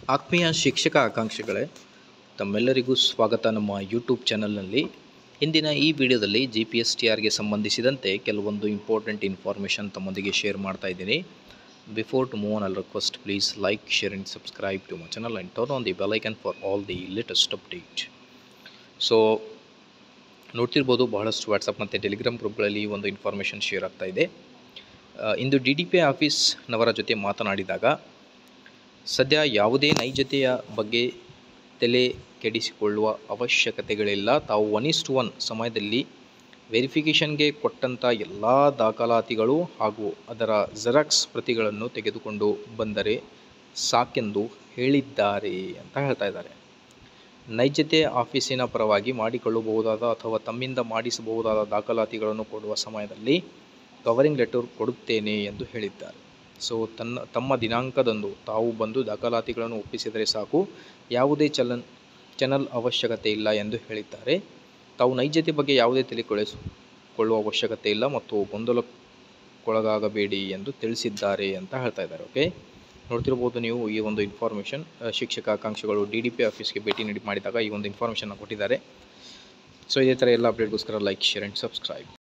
ಆತ್ಮೀಯ ಶಿಕ್ಷಕ ಆಕಾಂಕ್ಷಿಗಳೇ ತಮ್ಮೆಲ್ಲರಿಗೂ ಸ್ವಾಗತ ನಮ್ಮ ಯೂಟ್ಯೂಬ್ ಚಾನಲ್ನಲ್ಲಿ ಇಂದಿನ ಈ ವಿಡಿಯೋದಲ್ಲಿ ಜಿ ಪಿ ಎಸ್ ಟಿ ಆರ್ಗೆ ಸಂಬಂಧಿಸಿದಂತೆ ಕೆಲವೊಂದು ಇಂಪಾರ್ಟೆಂಟ್ ಇನ್ಫಾರ್ಮೇಷನ್ ತಮ್ಮೊಂದಿಗೆ ಶೇರ್ ಮಾಡ್ತಾ ಇದ್ದೀನಿ before to move on all request please like share and subscribe to my channel and turn on the bell icon for all the latest update so ನೋಡ್ತಿರ್ಬೋದು ಬಹಳಷ್ಟು WhatsApp ಮತ್ತು Telegram ಗ್ರೂಪ್ಗಳಲ್ಲಿ ಈ ಒಂದು information share ಆಗ್ತಾ ಇದೆ ಆ, ಇಂದು ಡಿ ಡಿ ಪಿ ಆಫೀಸ್ನವರ ಜೊತೆ ಮಾತನಾಡಿದಾಗ ಸದ್ಯ ಯಾವುದೇ ನೈಜತೆಯ ಬಗ್ಗೆ ತಲೆ ಕೆಡಿಸಿಕೊಳ್ಳುವ ಅವಶ್ಯಕತೆಗಳಿಲ್ಲ ತಾವು ಒನ್ ಇಸ್ಟ್ ಒನ್ ಸಮಯದಲ್ಲಿ ವೆರಿಫಿಕೇಷನ್ಗೆ ಕೊಟ್ಟಂಥ ಎಲ್ಲ ದಾಖಲಾತಿಗಳು ಹಾಗೂ ಅದರ ಜೆರಾಕ್ಸ್ ಪ್ರತಿಗಳನ್ನು ತೆಗೆದುಕೊಂಡು ಬಂದರೆ ಸಾಕೆಂದು ಹೇಳಿದ್ದಾರೆ ಅಂತ ಹೇಳ್ತಾ ಇದ್ದಾರೆ ನೈಜತೆ ಆಫೀಸಿನ ಪರವಾಗಿ ಮಾಡಿಕೊಳ್ಳಬಹುದಾದ ಅಥವಾ ತಮ್ಮಿಂದ ಮಾಡಿಸಬಹುದಾದ ದಾಖಲಾತಿಗಳನ್ನು ಕೊಡುವ ಸಮಯದಲ್ಲಿ ಕವರಿಂಗ್ ಲೆಟರ್ ಕೊಡುತ್ತೇನೆ ಎಂದು ಹೇಳಿದ್ದಾರೆ ಸೊ ತನ್ನ ತಮ್ಮ ದಿನಾಂಕದಂದು ತಾವು ಬಂದು ದಾಖಲಾತಿಗಳನ್ನು ಒಪ್ಪಿಸಿದರೆ ಸಾಕು ಯಾವುದೇ ಚಲನ್ ಚಾನಲ್ ಅವಶ್ಯಕತೆ ಇಲ್ಲ ಎಂದು ಹೇಳಿದ್ದಾರೆ ತಾವು ನೈಜತೆ ಬಗ್ಗೆ ಯಾವುದೇ ತಿಳಿಕೊಳ್ಳಿಸಿಕೊಳ್ಳುವ ಅವಶ್ಯಕತೆ ಇಲ್ಲ ಮತ್ತು ಗೊಂದಲಕ್ಕೊಳಗಾಗಬೇಡಿ ಎಂದು ತಿಳಿಸಿದ್ದಾರೆ ಅಂತ ಹೇಳ್ತಾ ಇದ್ದಾರೆ ಓಕೆ ನೋಡ್ತಿರ್ಬೋದು ನೀವು ಈ ಒಂದು ಇನ್ಫಾರ್ಮೇಷನ್ ಶಿಕ್ಷಕ ಆಕಾಂಕ್ಷಿಗಳು ಡಿ ಡಿ ಪಿ ಆಫೀಸ್ಗೆ ಭೇಟಿ ನೀಡಿ ಮಾಡಿದಾಗ ಈ ಒಂದು ಇನ್ಫಾರ್ಮೇಷನ್ನ ಕೊಟ್ಟಿದ್ದಾರೆ ಸೊ ಇದೇ ಥರ ಎಲ್ಲ ಅಪ್ಡೇಟ್ಗೋಸ್ಕರ ಲೈಕ್ ಶೇರ್ ಆ್ಯಂಡ್ ಸಬ್ಸ್ಕ್ರೈಬ್